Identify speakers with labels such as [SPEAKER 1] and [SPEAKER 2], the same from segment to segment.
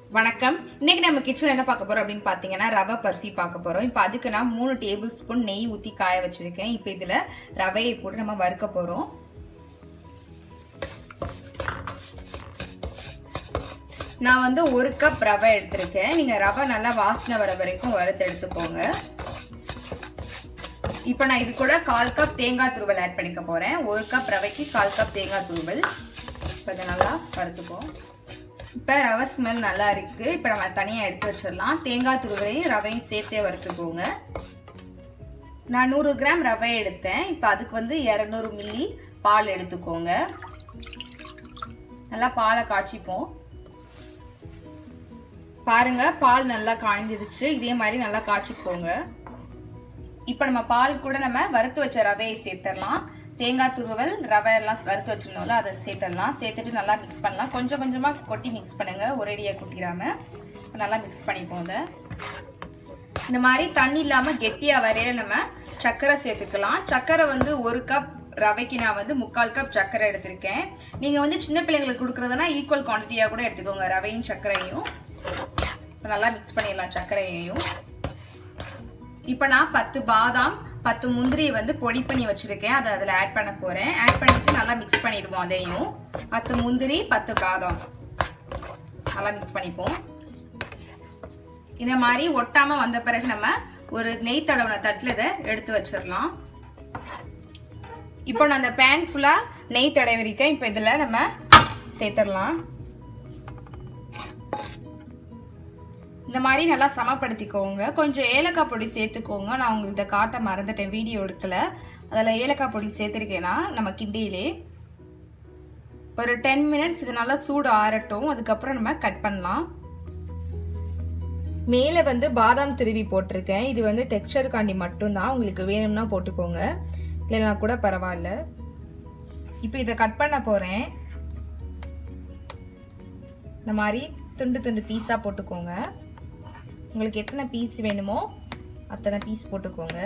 [SPEAKER 1] வணக்கம் இன்னைக்கு நம்ம கிச்சன்ல என்ன பார்க்க போறோம் அப்படின்னு பார்த்தீங்கன்னா ரவை பர்ஃபி பார்க்க போறோம் இப்போ அதுக்கு நான் மூணு டேபிள் ஸ்பூன் நெய் ஊற்றி காய வச்சிருக்கேன் இப்போ இதுல ரவையை போட்டு நம்ம வறுக்க போறோம் நான் வந்து ஒரு கப் ரவை எடுத்திருக்கேன் நீங்க ரவை நல்லா வாசனை வர வரைக்கும் வறுத்து எடுத்துக்கோங்க இப்போ நான் இது கூட கால் கப் தேங்காய் துருவல் ஆட் பண்ணிக்க போறேன் ஒரு கப் ரவைக்கு கால் கப் தேங்காய் துருவல் இப்போ இதை நல்லா வறுத்துப்போம் இப்போ ரவை ஸ்மெல் நல்லா இருக்கு இப்போ நம்ம தனியாக எடுத்து வச்சிடலாம் தேங்காய் துருவையும் ரவையும் சேர்த்தே வறுத்துக்கோங்க நான் நூறு கிராம் ரவை எடுத்தேன் இப்போ அதுக்கு வந்து இரநூறு மில்லி பால் எடுத்துக்கோங்க நல்லா பாலை காய்ச்சிப்போம் பாருங்க பால் நல்லா காய்ஞ்சிருச்சு இதே மாதிரி நல்லா காய்ச்சிக்கோங்க இப்போ நம்ம பால் கூட நம்ம வறுத்து வச்ச ரவையை சேர்த்துடலாம் தேங்காய் துருவல் ரவை எல்லாம் வறுத்து வச்சிருந்தோம்ல அதை சேர்த்துடலாம் சேர்த்துட்டு நல்லா மிக்ஸ் பண்ணலாம் கொஞ்சம் கொஞ்சமாக கொட்டி மிக்ஸ் பண்ணுங்க ஒரேடியாக கொட்டிடாம நல்லா மிக்ஸ் பண்ணிப்போம் அதை இந்த மாதிரி தண்ணி இல்லாமல் கெட்டியாக வரையில நம்ம சர்க்கரை சேர்த்துக்கலாம் சர்க்கரை வந்து ஒரு கப் ரவைக்கு நான் வந்து முக்கால் கப் சர்க்கரை எடுத்திருக்கேன் நீங்கள் வந்து சின்ன பிள்ளைங்களுக்கு கொடுக்குறதுனா ஈக்குவல் குவான்டிட்டியாக கூட எடுத்துக்கோங்க ரவையும் சர்க்கரையும் இப்போ நல்லா மிக்ஸ் பண்ணிடலாம் சர்க்கரையையும் இப்போ நான் பத்து பாதாம் பத்து முந்திரியை வந்து பொடி பண்ணி வச்சிருக்கேன் அதை அதில் ஆட் பண்ண போகிறேன் ஆட் பண்ணிட்டு நல்லா மிக்ஸ் பண்ணிடுவோம் அதையும் பத்து முந்திரி பத்து பாதாம் நல்லா மிக்ஸ் பண்ணிப்போம் இந்த மாதிரி ஒட்டாமல் வந்த பிறகு நம்ம ஒரு நெய் தடவின தட்டில் இதை எடுத்து வச்சிடலாம் இப்போ நான் அந்த பேன் ஃபுல்லாக நெய் தடவிருக்கேன் இப்போ இதில் நம்ம சேர்த்துடலாம் இந்த மாதிரி நல்லா சமப்படுத்திக்கோங்க கொஞ்சம் ஏலக்காய் பொடி சேர்த்துக்கோங்க நான் உங்களுக்கு காட்ட மறந்துட்டேன் வீடியோ எடுக்கல அதில் ஏலக்காய் பொடி சேர்த்துருக்கேன்னா நம்ம கிண்டியிலே ஒரு டென் மினிட்ஸ் இது நல்லா சூடு ஆறட்டும் அதுக்கப்புறம் நம்ம கட் பண்ணலாம் மேலே வந்து பாதாம் திருவி போட்டிருக்கேன் இது வந்து டெக்ஸ்டருக்காண்டி மட்டும்தான் உங்களுக்கு வேணும்னா போட்டுக்கோங்க இல்லைனா கூட பரவாயில்ல இப்போ இதை கட் பண்ண போகிறேன் இந்த மாதிரி துண்டு துண்டு பீஸாக போட்டுக்கோங்க உங்களுக்கு எத்தனை பீஸ் வேணுமோ அத்தனை பீஸ் போட்டுக்கோங்க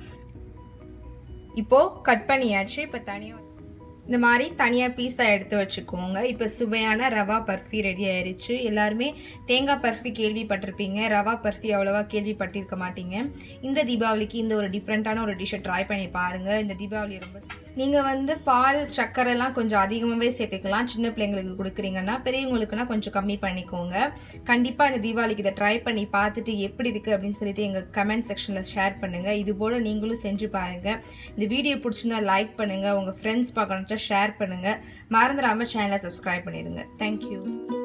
[SPEAKER 1] இப்போ கட் பண்ணியாச்சு இப்போ தனியாக இந்த மாதிரி தனியாக பீஸாக எடுத்து வச்சுக்கோங்க இப்போ சுவையான ரவா பர்ஃபி ரெடி ஆயிடுச்சு எல்லாருமே தேங்காய் பர்ஃபி கேள்விப்பட்டிருப்பீங்க ரவா பர்ஃபி அவ்வளோவா கேள்விப்பட்டிருக்க மாட்டீங்க இந்த தீபாவளிக்கு இந்த ஒரு டிஃப்ரெண்ட்டான ஒரு டிஷ்ஷை ட்ரை பண்ணி பாருங்கள் இந்த தீபாவளி ரொம்ப நீங்கள் வந்து பால் சர்க்கரைலாம் கொஞ்சம் அதிகமாகவே சேர்த்துக்கலாம் சின்ன பிள்ளைங்களுக்கு கொடுக்குறீங்கன்னா பெரியவங்களுக்குனா கொஞ்சம் கம்மி பண்ணிக்கோங்க கண்டிப்பாக இந்த தீபாவளிக்கு இதை ட்ரை பண்ணி பார்த்துட்டு எப்படி இருக்குது அப்படின்னு சொல்லிட்டு எங்கள் கமெண்ட் செக்ஷனில் ஷேர் பண்ணுங்கள் இது போல் நீங்களும் செஞ்சு பாருங்கள் இந்த வீடியோ பிடிச்சிருந்தா லைக் பண்ணுங்கள் உங்கள் ஃப்ரெண்ட்ஸ் பார்க்கணுச்சா ஷேர் பண்ணுங்கள் மறந்துடாமல் சேனலை சப்ஸ்கிரைப் பண்ணிடுங்க தேங்க்யூ